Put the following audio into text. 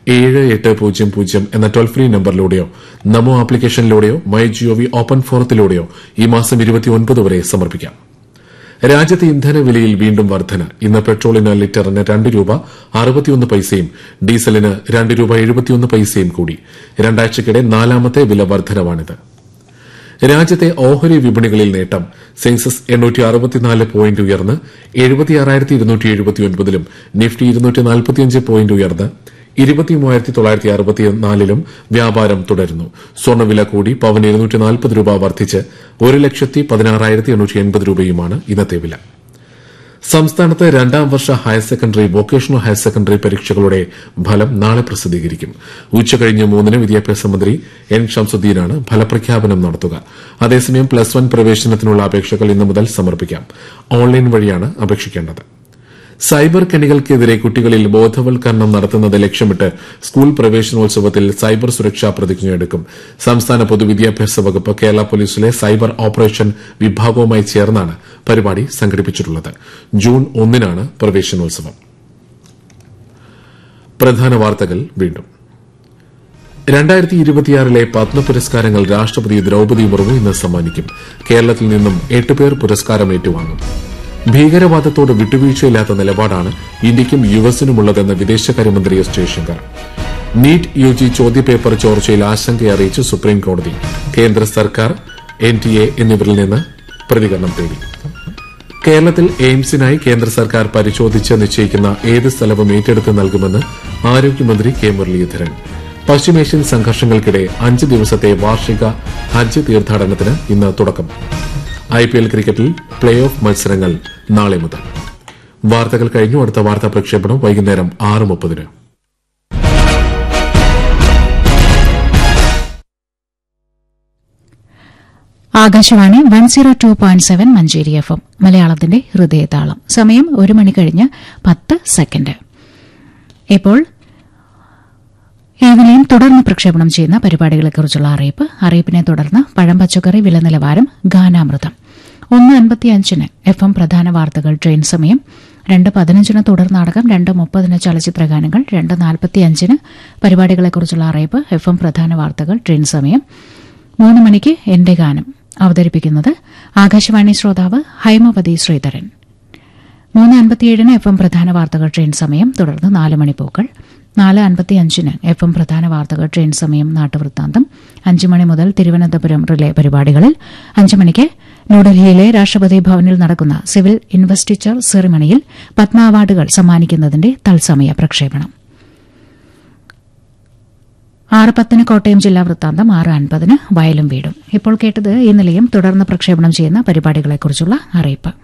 ഏഴ് എട്ട് പൂജ്യം പൂജ്യം എന്ന ടോൾ ഫ്രീ നമ്പറിലൂടെയോ നമോ ആപ്ലിക്കേഷനിലൂടെയോ മൈ ജിഒവി ഓപ്പൺ ഫോറത്തിലൂടെയോ ഈ മാസം ഇരുപത്തിയൊൻപത് വരെ സമർപ്പിക്കാം രാജ്യത്തെ ഇന്ധന വിലയിൽ വീണ്ടും വർധന ഇന്ന് പെട്രോളിന് ലിറ്ററിന് രണ്ട് രൂപ അറുപത്തിയൊന്ന് പൈസയും ഡീസലിന് രണ്ട് രൂപ എഴുപത്തിയൊന്ന് പൈസയും കൂടി രണ്ടാഴ്ചയ്ക്കിടെ നാലാമത്തെ വില വർധനവാണിത് രാജ്യത്തെ ഓഹരി വിപണികളിൽ നേട്ടം സെൻസസ് എണ്ണൂറ്റി അറുപത്തിനാല് പോയിന്റ് ഉയർന്ന് എഴുപത്തിയാറായിരത്തി ഇരുന്നൂറ്റി എഴുപത്തിയൊൻപതിലും നിഫ്റ്റി ഇരുന്നൂറ്റി നാൽപ്പത്തിയഞ്ച് പോയിന്റ് ഉയർന്ന് ഇരുപത്തിമൂവായിരത്തി തൊള്ളായിരത്തി അറുപത്തിനാലിലും വ്യാപാരം തുടരുന്നു സ്വർണ്ണവില കൂടി പവന് ഇരുന്നൂറ്റി നാൽപ്പത് രൂപ വർദ്ധിച്ച് ഒരു ലക്ഷത്തി പതിനാറായിരത്തി എണ്ണൂറ്റി എൺപത് രൂപയുമാണ് ഇന്നത്തെ വില സംസ്ഥാനത്ത് രണ്ടാം വർഷ higher secondary vocational higher secondary പരീക്ഷകളുടെ ഫലം നാളെ പ്രസിദ്ധീകരിക്കും ഉച്ചകഴിഞ്ഞ് മൂന്നിന് വിദ്യാഭ്യാസ മന്ത്രി എൻ ഷംസുദ്ദീനാണ് ഫലപ്രഖ്യാപനം നടത്തുക അതേസമയം പ്ലസ് വൺ പ്രവേശനത്തിനുള്ള അപേക്ഷകൾ ഇന്നു മുതൽ സമർപ്പിക്കാം ഓൺലൈൻ വഴിയാണ് അപേക്ഷിക്കേണ്ടത് സൈബർ കെണികൾക്കെതിരെ കുട്ടികളിൽ ബോധവൽക്കരണം നടത്തുന്നത് ലക്ഷ്യമിട്ട് സ്കൂൾ പ്രവേശനോത്സവത്തിൽ സൈബർ സുരക്ഷാ പ്രതിജ്ഞയെടുക്കും സംസ്ഥാന പൊതുവിദ്യാഭ്യാസ വകുപ്പ് കേരള പോലീസിലെ സൈബർ ഓപ്പറേഷൻ വിഭാഗവുമായി ചേർന്നാണ് പരിപാടി സംഘടിപ്പിച്ചിട്ടുള്ളത് ജൂൺ ഒന്നിനാണ് പ്രവേശനോത്സവം പ്രധാന വാർത്തകൾ വീണ്ടും രണ്ടായിരത്തി ഇരുപത്തിയാറിലെ പത്മ പുരസ്കാരങ്ങൾ രാഷ്ട്രപതി ദ്രൌപദി മുർമു ഇന്ന് സമ്മാനിക്കും കേരളത്തിൽ നിന്നും എട്ട് പേർ പുരസ്കാരം ഏറ്റുവാങ്ങും ഭീകരവാദത്തോട് വിട്ടുവീഴ്ചയില്ലാത്ത നിലപാടാണ് ഇന്ത്യയ്ക്കും യുഎസിനുമുള്ളതെന്ന് വിദേശകാര്യമന്ത്രി S Jaishankar NEET U G ചോദ്യപേപ്പർ ചോർച്ചയിൽ ആശങ്ക അറിയിച്ച് സുപ്രീംകോടതി കേന്ദ്ര സർക്കാർ എൻ ടി എ എന്നിവരിൽ നിന്ന് പ്രതികരണം തേടി കേരളത്തിൽ എയിംസിനായി കേന്ദ്ര സർക്കാർ പരിശോധിച്ച് നിശ്ചയിക്കുന്ന ഏത് സ്ഥലവും ഏറ്റെടുത്ത് നൽകുമെന്ന് ആരോഗ്യമന്ത്രി കെ മുരളീധരൻ പശ്ചിമേഷ്യൻ സംഘർഷങ്ങൾക്കിടെ അഞ്ച് ദിവസത്തെ വാർഷിക ഹജ്ജ് തീർത്ഥാടനത്തിന് ഇന്ന് തുടക്കം ഐപിഎൽ ക്രിക്കറ്റിൽ പ്ലേ ഓഫ് മത്സരങ്ങൾ നാളെ മുതൽ വാർത്തകൾ കഴിഞ്ഞു അടുത്ത വാർത്താ പ്രക്ഷേപണം വൈകുന്നേരം ആറ് മുപ്പതിന് Akashvani one zero two point seven Manjeri F M മലയാളത്തിന്റെ ഹൃദയതാളം സമയം ഒരു മണി കഴിഞ്ഞ് പത്ത് സെക്കൻഡ് ഇപ്പോൾ ഈവനിയും തുടർന്ന് പ്രക്ഷേപണം ചെയ്യുന്ന പരിപാടികളെക്കുറിച്ചുള്ള അറിയിപ്പ് അറിയിപ്പിനെ തുടർന്ന് പഴം പച്ചക്കറി വില നിലവാരം ഗാനാമൃതം ഒന്ന് അൻപത്തിയഞ്ചിന് എഫ് എം പ്രധാന വാർത്തകൾ ട്രെയിൻ സമയം രണ്ട് പതിനഞ്ചിന് തുടർ നാടകം രണ്ട് മുപ്പതിന് ചലച്ചിത്രഗാനങ്ങൾ രണ്ട് നാൽപ്പത്തിയഞ്ചിന് പരിപാടികളെക്കുറിച്ചുള്ള അറിയിപ്പ് എഫ് എം പ്രധാന വാർത്തകൾ ട്രെയിൻ സമയം മൂന്ന് മണിക്ക് എന്റെ ഗാനം അവതരിപ്പിക്കുന്നത് ആകാശവാണി ശ്രോതാവ് ഹൈമവതി ശ്രീധരൻ മൂന്ന് അൻപത്തിയേഴിന് എഫ് എം പ്രധാന വാർത്തകൾ ട്രെയിൻ സമയം തുടർന്ന് നാല് മണിപ്പൂക്കൾ നാല് അൻപത്തിയഞ്ചിന് എഫ് എം പ്രധാന വാർത്തകൾ ട്രെയിൻ സമയം നാട്ടുവൃത്താന്തം അഞ്ച് മണി മുതൽ തിരുവനന്തപുരം റിലേ പരിപാടികളിൽ അഞ്ച് മണിക്ക് ന്യൂഡൽഹിയിലെ രാഷ്ട്രപതി ഭവനിൽ നടക്കുന്ന സിവിൽ ഇൻവെസ്റ്റിച്ചർ സെറിമണിയിൽ പത്മ അവാർഡുകൾ സമ്മാനിക്കുന്നതിന്റെ തത്സമയ പ്രക്ഷേപണം ആറ് പത്തിന് കോട്ടയം ജില്ലാ വൃത്താന്തം ആറ് അൻപതിന് വയലും വീടും ഇപ്പോൾ കേട്ടത് ഈ നിലയം തുടർന്ന് പ്രക്ഷേപണം ചെയ്യുന്ന പരിപാടികളെക്കുറിച്ചുള്ള അറിയിപ്പ്